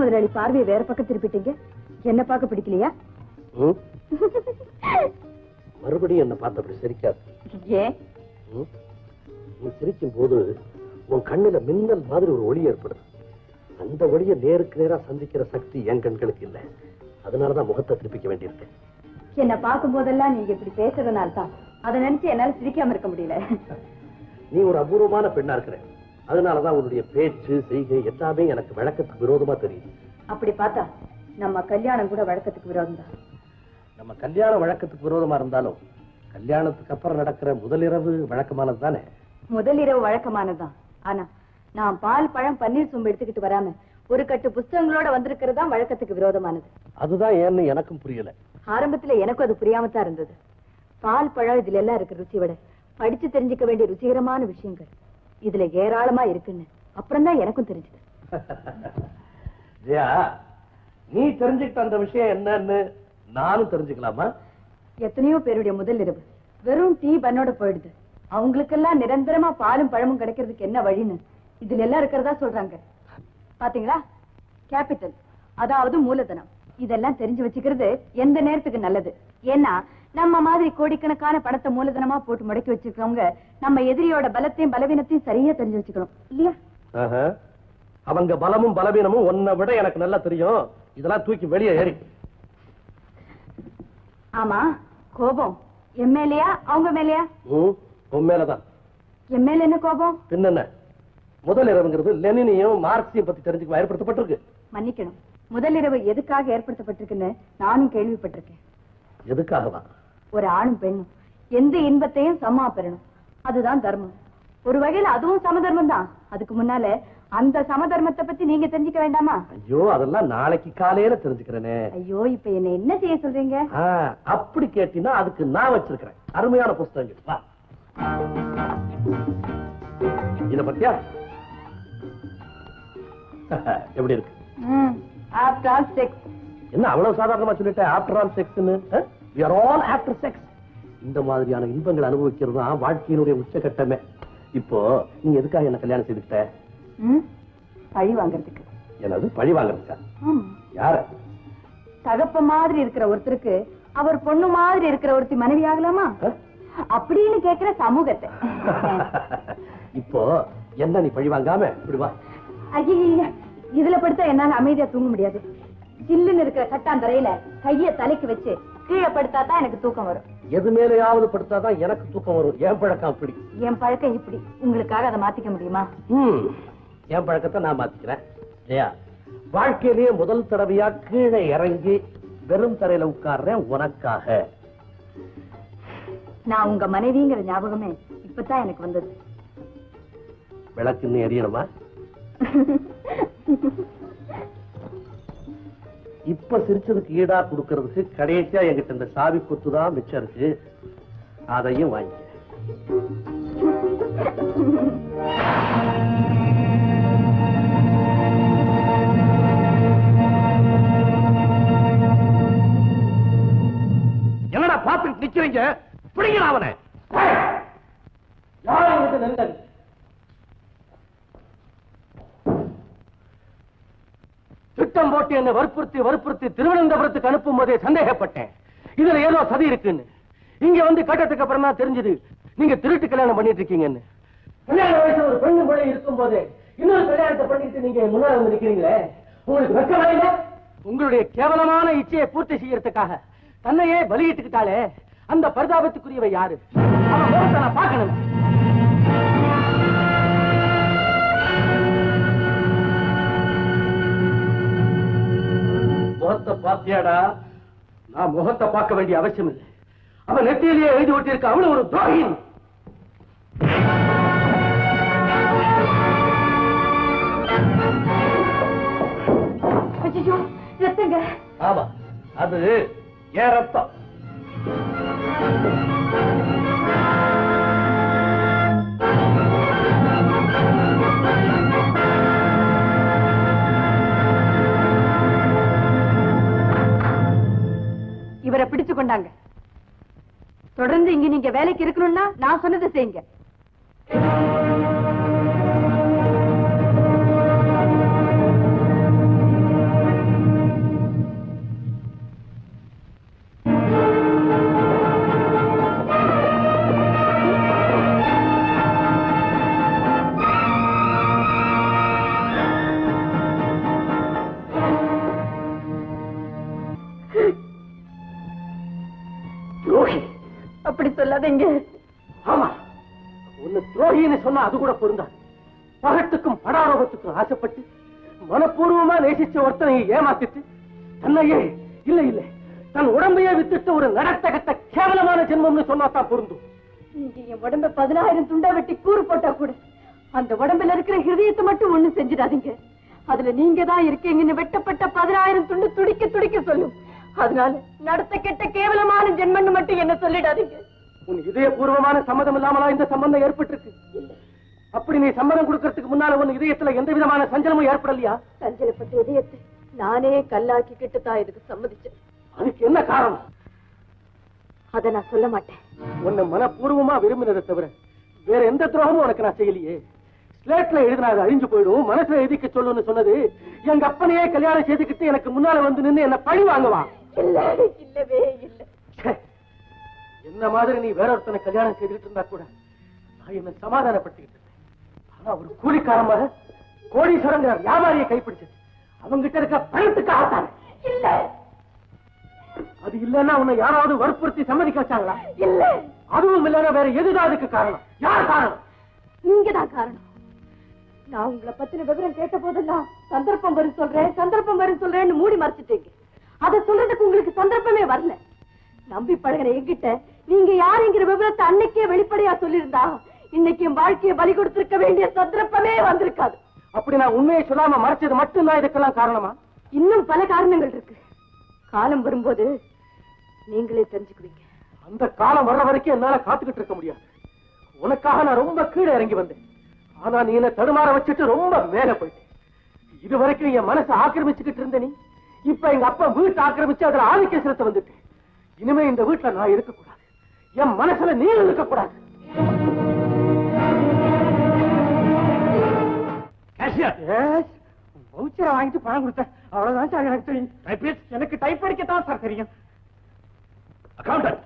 முதலாளி பார்வையை வேற பக்கம் திருப்பிட்டீங்க என்ன பார்க்க பிடிக்கலையா ம்? மறுபடியும் என்ன பார்த்தபடி சிரிக்காது ஏன் ம்? நீ சிரிக்கும் போது உன் கண்ணுல மின்னல் மாதிரி ஒரு ஒளி ஏற்படுது அந்த ஒளியை நேருக்கு நேரா சந்திக்கிற சக்தி என் கண்களுக்கு இல்ல அதனாலதான் முகத்தை திருப்பிக்க வேண்டியிருக்கு என்ன பார்க்கும் போதெல்லாம் நீங்க இப்படி பேசுறதுனால தான் அதை நினைச்சு என்னால சிரிக்காம இருக்க முடியல நீ ஒரு அபூர்வமான பெண்ணா இருக்கிற அதனாலதான் உன்னுடைய பேச்சு செய்கை எல்லாமே எனக்கு வழக்கத்துக்கு விரோதமா தெரியுது அப்படி பார்த்தா நம்ம கல்யாணம் கூட வழக்கத்துக்கு விரோதம் தான் நம்ம கல்யாண வழக்கத்துக்கு விரோதமா இருந்தாலும் கல்யாணத்துக்கு அப்புறம் நடக்கிற முதலிரவு வழக்கமானது தானே முதல் இரவு வழக்கமானதுதான் ஆனா நான் பால் பழம் பன்னீர் சொம்பு எடுத்துக்கிட்டு வராம ஒரு கட்டு புஸ்தகங்களோட வந்திருக்கிறது தான் வழக்கத்துக்கு விரோதமானது அதுதான் ஏன்னு எனக்கும் புரியல ஆரம்பத்துல எனக்கும் அது புரியாம தான் இருந்தது பால் பழம் இதுல எல்லாம் இருக்கிற ருசி விட படிச்சு தெரிஞ்சுக்க வேண்டிய ருசிகரமான விஷயங்கள் இதுல ஏராளமா இருக்குன்னு அப்புறம் தான் எனக்கும் தெரிஞ்சது ஜெயா நீ தெரிஞ்சுக்கிட்ட அந்த விஷயம் என்னன்னு நானும் தெரிஞ்சுக்கலாமா எத்தனையோ பேருடைய முதல் இரவு வெறும் டீ பண்ணோட போயிடுது அவங்களுக்கெல்லாம் நிரந்தரமா பாலும் பழமும் கிடைக்கிறதுக்கு என்ன வழின்னு இதுல எல்லாம் இருக்கிறதா சொல்றாங்க பாத்தீங்களா கேபிட்டல் அதாவது மூலதனம் இதெல்லாம் தெரிஞ்சு வச்சுக்கிறது எந்த நேரத்துக்கு நல்லது ஏன்னா நம்ம மாதிரி கோடிக்கணக்கான பணத்தை மூலதனமா போட்டு முடக்கி வச்சிருக்கவங்க நம்ம எதிரியோட பலத்தையும் பலவீனத்தையும் சரியா தெரிஞ்சு வச்சுக்கணும் இல்லையா ஆஹா. அவங்க பலமும் பலவீனமும் உன்னை விட எனக்கு நல்லா தெரியும் இதெல்லாம் தூக்கி வெளியே ஏறி ஆமா கோபம் என் மேலயா அவங்க மேலயா ம், உன் மேலதான் என் மேல என்ன கோபம் பின்னென்ன முதல் இரவுங்கிறது லெனினையும் மார்க்சியம் பத்தி தெரிஞ்சுக்க ஏற்படுத்தப்பட்டிருக்கு மன்னிக்கணும் முதல் இரவு எதுக்காக ஏற்படுத்தப்பட்டிருக்குன்னு நானும் கேள்விப்பட்டிருக்கேன் எதுக்காகவா ஒரு ஆணும் பெண்ணும் எந்த இன்பத்தையும் சமமா பெறணும் அதுதான் தர்மம் ஒரு வகையில அதுவும் சமதர்மம் தான் அதுக்கு முன்னால அந்த சமதர்மத்தை பத்தி நீங்க தெரிஞ்சுக்க வேண்டாமா ஐயோ அதெல்லாம் நாளைக்கு காலையில தெரிஞ்சுக்கிறேனே ஐயோ இப்ப என்ன என்ன செய்ய சொல்றீங்க ஆ, அப்படி கேட்டீங்கன்னா அதுக்கு நான் வச்சிருக்கிறேன் அருமையான புஸ்தகங்கள் வா இத பத்தியா எப்படி இருக்கு ஆஃப்டர் ஆல் செக்ஸ் என்ன அவ்வளவு சாதாரணமா சொல்லிட்டேன் ஆஃப்டர் ஆல் செக்ஸ்னு we are all after sex இந்த மாதிரியான இன்பங்கள் அனுபவிக்கிறது தான் வாழ்க்கையினுடைய உச்சகட்டமே இப்போ நீ எதுக்காக என்ன கல்யாணம் செய்துக்கிட்ட பழி வாங்குறதுக்கு எனது பழி வாங்குறதுக்கா ஆமா. யார தகப்ப மாதிரி இருக்கிற ஒருத்தருக்கு அவர் பொண்ணு மாதிரி இருக்கிற ஒருத்தி மனைவி ஆகலாமா அப்படின்னு கேக்குற சமூகத்தை இப்போ என்ன நீ பழி வாங்காம இப்படி வா ஐய இதுல படுத்தா என்னால அமைதியா தூங்க முடியாது சில்லுன்னு இருக்கிற கட்டாந்தரையில கைய தலைக்கு வச்சு கீழே படுத்தா தான் எனக்கு தூக்கம் வரும் எது மேலேயாவது படுத்தாதான் எனக்கு தூக்கம் வரும் என் பழக்கம் அப்படி என் பழக்கம் இப்படி உங்களுக்காக அதை மாத்திக்க முடியுமா ம், என் பழக்கத்தை நான் மாத்திக்கிறேன் ஜெயா வாழ்க்கையிலேயே முதல் தடவையா கீழே இறங்கி வெறும் தரையில உட்கார்றேன் உனக்காக நான் உங்க மனைவிங்கிற ஞாபகமே இப்பதான் எனக்கு வந்தது விளக்கு இன்னும் எரியணுமா இப்ப சிரிச்சதுக்கு ஈடா கொடுக்கறதுக்கு கடைசியா என்கிட்ட இந்த சாவி கொத்து தான் மிச்சம் இருக்கு அதையும் வாங்கிக்க என்னடா பாத்துட்டு நிக்கிறீங்க பிடிங்கடா அவனை யாரும் இங்கிட்டு நில்லுங்க. திட்டம் போட்டு என்னை வற்புறுத்தி வற்புறுத்தி திருவனந்தபுரத்துக்கு அனுப்பும் போதே சந்தேகப்பட்டேன் இதுல ஏதோ சதி இருக்குன்னு இங்க வந்து கட்டத்துக்கு அப்புறம் தான் தெரிஞ்சது நீங்க திருட்டு கல்யாணம் பண்ணிட்டு இருக்கீங்கன்னு கல்யாண வயசு ஒரு பெண்ணு பிள்ளை இருக்கும் போதே இன்னொரு கல்யாணத்தை பண்ணிட்டு நீங்க முன்னாடி வந்து நிக்கிறீங்களே உங்களுக்கு வெக்கமா இல்ல உங்களுடைய கேவலமான இச்சையை பூர்த்தி செய்யறதுக்காக தன்னையே பலியிட்டுக்கிட்டாலே அந்த பரிதாபத்துக்குரியவ யாரு அவன் முகத்தை நான் பார்க்கணும் முகத்தை பாத்தியாடா நான் முகத்தை பார்க்க வேண்டிய அவசியம் இல்லை அவன் நெத்தியிலேயே எழுதி ஒட்டியிருக்க அவளு ஒரு துரோகி ஐயோ ரத்தங்க ஆமா அது ஏன் ரத்தம் இவரை பிடிச்சு கொண்டாங்க தொடர்ந்து இங்க நீங்க வேலைக்கு இருக்கணும்னா நான் சொன்னதை செய்யுங்க அப்படி சொல்லாதீங்க ஆமா உன்னை துரோகின்னு சொன்னா அது கூட பொருந்தாது பகட்டுக்கும் படாரோகத்துக்கும் ஆசைப்பட்டு மனப்பூர்வமா நேசிச்ச ஒருத்தனை ஏமாத்திட்டு தன்னையே இல்ல இல்ல தன் உடம்பையே வித்துட்டு ஒரு நடத்தகத்த கேவலமான ஜென்மம்னு சொன்னா தான் பொருந்தும் நீங்க என் உடம்ப பதினாயிரம் துண்டா வெட்டி கூறு போட்டா கூட அந்த உடம்புல இருக்கிற ஹிருதயத்தை மட்டும் ஒண்ணு செஞ்சிடாதீங்க அதுல நீங்க தான் இருக்கீங்கன்னு வெட்டப்பட்ட பதினாயிரம் துண்டு துடிக்க துடிக்க சொல்லும் அதனால நடத்த கெட்ட கேவலமான ஜென்மன்னு மட்டும் என்ன சொல்லிடாதீங்க உன் இதயபூர்வமான சம்மதம் இல்லாமலா இந்த சம்பந்தம் ஏற்பட்டிருக்கு அப்படி நீ சம்மதம் கொடுக்கறதுக்கு முன்னால உன் இதயத்துல எந்த விதமான சஞ்சலமும் ஏற்படலையா சஞ்சலப்பட்ட இதயத்தை நானே கல்லாக்கிக்கிட்டு தான் இதுக்கு சம்மதிச்சேன் அதுக்கு என்ன காரணம் அதை நான் சொல்ல மாட்டேன் உன்னை மனப்பூர்வமா விரும்பினதை தவிர வேற எந்த துரோகமும் உனக்கு நான் செய்யலையே ஸ்லேட்ல எழுதினா அது அழிஞ்சு போயிடும் மனசுல எழுதிக்க சொல்லுன்னு சொன்னது எங்க அப்பனையே கல்யாணம் செய்துக்கிட்டு எனக்கு முன்னால வந்து நின்னு என்ன பழி வாங்குவா இல்ல இல்லவே இல்ல ச்சே, என்ன மாதிரி நீ வேற ஒருத்தனை கல்யாணம் செய்துக்கிட்டு இருந்தா கூட நான் என்ன சமாதானப்படுத்திக்கிட்டு இருந்தேன் ஆனா ஒரு கூலிக்காரமாக கோடீஸ்வரங்கிற வியாபாரியை கைப்பிடிச்சது அவங்கிட்ட இருக்க பணத்துக்கு ஆத்தான இல்ல அது இல்லன்னா உன்னை யாராவது வற்புறுத்தி சம்மதிக்க வச்சாங்களா இல்ல அதுவும் இல்லன்னா வேற எதுதான் அதுக்கு காரணம் யார் காரணம் நீங்கதான் காரணம் நான் உங்களை பத்தின விவரம் கேட்ட போதெல்லாம் சந்தர்ப்பம் வரும் சொல்றேன் சந்தர்ப்பம் வரும் சொல்றேன்னு மூடி மறைச்சிட்டீங்க அதை சொல்றதுக்கு உங்களுக்கு சந்தர்ப்பமே வரல நம்பி பழகின என்கிட்ட நீங்க யாருங்கிற விவரத்தை அன்னைக்கே வெளிப்படையா சொல்லியிருந்தா இன்னைக்கு என் வாழ்க்கையை பலி கொடுத்திருக்க வேண்டிய சந்தர்ப்பமே வந்திருக்காது அப்படி நான் உண்மையை சொல்லாம மறைச்சது மட்டும்தான் இதுக்கெல்லாம் காரணமா இன்னும் பல காரணங்கள் இருக்கு காலம் வரும்போது நீங்களே தெரிஞ்சுக்குவீங்க அந்த காலம் வர்ற வரைக்கும் என்னால காத்துக்கிட்டு இருக்க முடியாது உனக்காக நான் ரொம்ப கீழே இறங்கி வந்தேன் ஆனா நீ என்ன தடுமாற வச்சுட்டு ரொம்ப மேல போயிட்டேன் இது வரைக்கும் என் மனசை ஆக்கிரமிச்சுக்கிட்டு இருந்த நீ இப்ப எங்க அப்பா வீட்டை ஆக்கிரமிச்சு அதுல ஆதிக்க செலுத்த வந்துட்டேன் இனிமே இந்த வீட்டுல நான் இருக்கக்கூடாது என் மனசுல நீ இருக்கக்கூடாது வவுச்சரை வாங்கிட்டு பணம் கொடுத்தேன் அவ்வளவுதான் சார் எனக்கு தெரியும் டைப் எனக்கு டைப் அடிக்கத்தான் சார் தெரியும் அக்கௌண்டன்ட்